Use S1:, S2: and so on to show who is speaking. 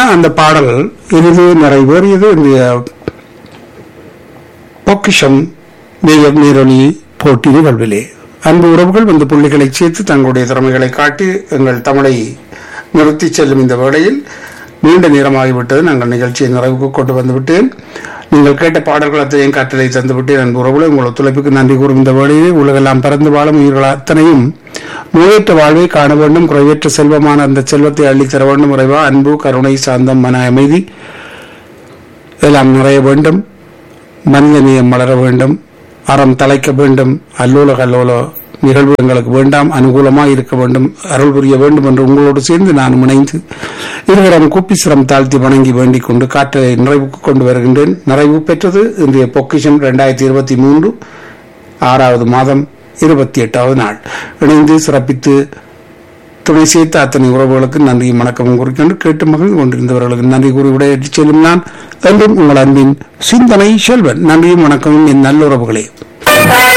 S1: அந்த பாடல் இறுதி நிறைவேறியது இன்றைய பொக்கிஷம் மேய நீரொலி போட்டி நிகழ்விலே அன்பு உறவுகள் வந்து புள்ளிகளை சேர்த்து தங்களுடைய திறமைகளை காட்டி எங்கள் தமிழை நிறுத்தி செல்லும் இந்த வேளையில் நீண்ட நேரமாகிவிட்டது நாங்கள் நிகழ்ச்சியை நிறைவுக்கு கொண்டு வந்து விட்டேன் நீங்கள் கேட்ட பாடல்கள் அத்தனையும் கட்டளை தந்து விட்டேன் அன்பு உறவுகளை உங்கள் ஒத்துழைப்புக்கு நன்றி கூறும் இந்த வேளையிலே உலகெல்லாம் பறந்து வாழும் உயிர்கள் அத்தனையும் நோயற்ற வாழ்வை காண வேண்டும் குறைவற்ற செல்வமான அந்த செல்வத்தை அள்ளித்தர வேண்டும் இறைவா அன்பு கருணை சாந்தம் மன அமைதி எல்லாம் நிறைய வேண்டும் மனிதநேயம் மலர வேண்டும் அறம் தலைக்க வேண்டும் அல்லோல கல்லோல நிகழ்வு எங்களுக்கு வேண்டாம் அனுகூலமாக இருக்க வேண்டும் அருள் புரிய வேண்டும் என்று உங்களோடு சேர்ந்து நான் இணைந்து இருவரும் கூப்பி சிரம் தாழ்த்தி வணங்கி வேண்டிக் கொண்டு காற்றை நிறைவுக்கு கொண்டு வருகின்றேன் நிறைவு பெற்றது இன்றைய பொக்கிஷம் இரண்டாயிரத்தி இருபத்தி மூன்று ஆறாவது மாதம் இருபத்தி எட்டாவது நாள் இணைந்து சிறப்பித்து துணை சேர்த்த அத்தனை உறவுகளுக்கு நன்றியும் வணக்கமும் குறிக்கொண்டு கேட்டு மகிழ்ந்து கொண்டிருந்தவர்களுக்கு நன்றி கூறி விடையேற்றி செல்லும் நான் என்றும் உங்கள் அன்பின் சிந்தனை செல்வன் நன்றியும் வணக்கமும் என் நல்லுறவுகளே